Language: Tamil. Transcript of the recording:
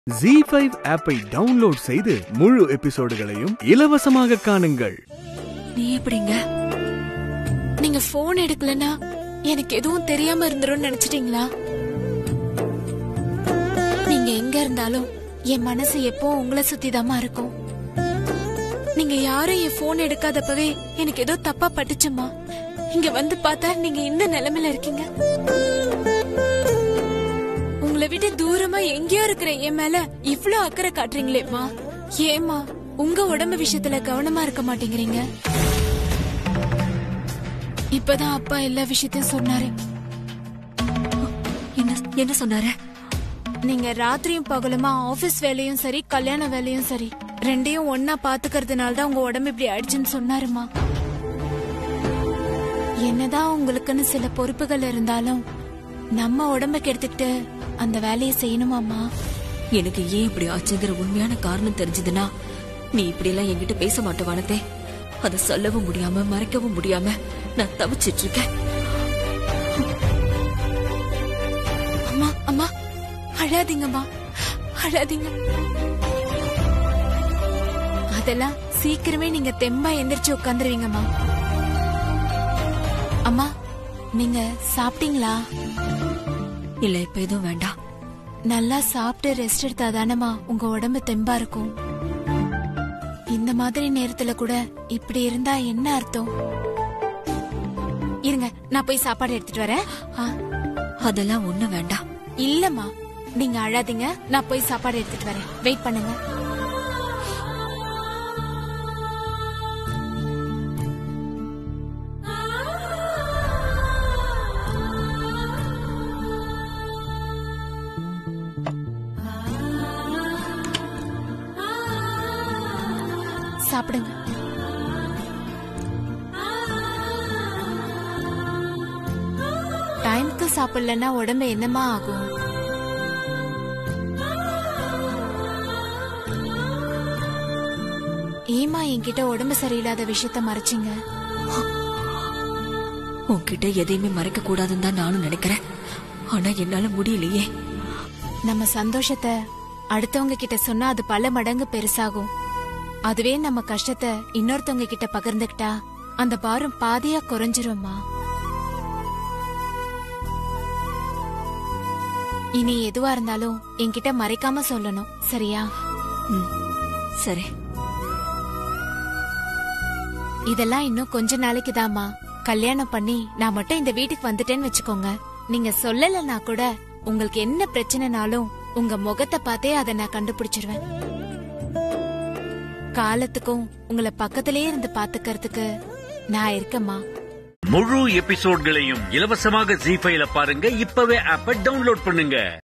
ஜி ஃபைவ் ஆப்பை டவுன்லோட் செய்து முழு எபிசோடுகளையும் இலவசமாக காணுங்கள் நீ எப்படிங்க நீங்க போன் எடுக்கலனா எனக்கு எதுவும் தெரியாம இருந்துரும் நினைச்சிட்டீங்களா நீங்க எங்க இருந்தாலும் என் மனசு எப்போ உங்களை சுத்திதாமா இருக்கும் நீங்க யாரும் என் போன் எடுக்காதப்பவே எனக்கு ஏதோ தப்பா பட்டுச்சுமா இங்க வந்து பார்த்தா நீங்க இந்த நிலைமையில இருக்கீங்க உங்களை விட்டு தூரமா எங்கேயோ இருக்கிற என் மேல இவ்ளோ அக்கறை காட்டுறீங்களேம்மா ஏமா உங்க உடம்பு விஷயத்துல கவனமா இருக்க மாட்டேங்கிறீங்க இப்பதான் அப்பா எல்லா விஷயத்தையும் சொன்னாரு என்ன என்ன சொன்னாரு நீங்க ராத்திரியும் பகலுமா ஆபீஸ் வேலையும் சரி கல்யாண வேலையும் சரி ரெண்டையும் ஒன்னா பாத்துக்கிறதுனால தான் உங்க உடம்பு இப்படி ஆயிடுச்சுன்னு சொன்னாருமா என்னதான் உங்களுக்குன்னு சில பொறுப்புகள் இருந்தாலும் நம்ம உடம்ப கெடுத்துக்கிட்டு அந்த வேலையை செய்யணுமாமா எனக்கு ஏன் இப்படி ஆச்சுங்கிற உண்மையான காரணம் தெரிஞ்சதுன்னா நீ இப்படி எல்லாம் என்கிட்ட பேச மாட்ட வானத்தே அதை சொல்லவும் முடியாம மறைக்கவும் முடியாம நான் தவிச்சிட்டு இருக்கேன் அம்மா அம்மா அழாதீங்கம்மா அழாதீங்க அதெல்லாம் சீக்கிரமே நீங்க தெம்பா எந்திரிச்சு உட்காந்துருவீங்கம்மா அம்மா நீங்க சாப்பிட்டீங்களா இல்ல இப்ப எதுவும் வேண்டாம் நல்லா சாப்பிட்டு ரெஸ்ட் எடுத்தாதானமா உங்க உடம்பு தெம்பா இருக்கும் இந்த மாதிரி நேரத்துல கூட இப்படி இருந்தா என்ன அர்த்தம் இருங்க நான் போய் சாப்பாடு எடுத்துட்டு வரேன் ஆ, அதெல்லாம் ஒண்ணு வேண்டாம் இல்லம்மா நீங்க அழாதீங்க நான் போய் சாப்பாடு எடுத்துட்டு வரேன் வெயிட் பண்ணுங்க சாப்பிடுங்க டைம்க்கு சாப்பிடலன்னா உடம்பு என்னமா ஆகும் ஏமா என்கிட்ட உடம்பு சரியில்லாத விஷயத்த மறைச்சிங்க உன்கிட்ட எதையுமே மறைக்க கூடாதுன்னு தான் நானும் நினைக்கிறேன் ஆனா என்னால முடியலையே நம்ம சந்தோஷத்தை அடுத்தவங்க கிட்ட சொன்னா அது பல மடங்கு பெருசாகும் அதுவே நம்ம கஷ்டத்தை இன்னொருத்தவங்க கிட்ட பகிர்ந்துக்கிட்டா அந்த பாரம் பாதியா குறைஞ்சிரும்மா இனி எதுவா இருந்தாலும் என்கிட்ட மறைக்காம சொல்லணும் சரியா ம், சரி இதெல்லாம் இன்னும் கொஞ்ச நாளைக்கு தாமா கல்யாணம் பண்ணி நான் மட்டும் இந்த வீட்டுக்கு வந்துட்டேன்னு வச்சுக்கோங்க நீங்க சொல்லலன்னா கூட உங்களுக்கு என்ன பிரச்சனைனாலும் உங்க முகத்தை பார்த்தே அதை நான் கண்டுபிடிச்சிருவேன் காலத்துக்கும் உங்களை பக்கத்திலேயே இருந்து பாத்துக்கிறதுக்கு நான் இருக்கேம்மா முழு எபிசோட்களையும் இலவசமாக ஜி ஃபைல பாருங்க இப்பவே ஆப்ப டவுன்லோட் பண்ணுங்க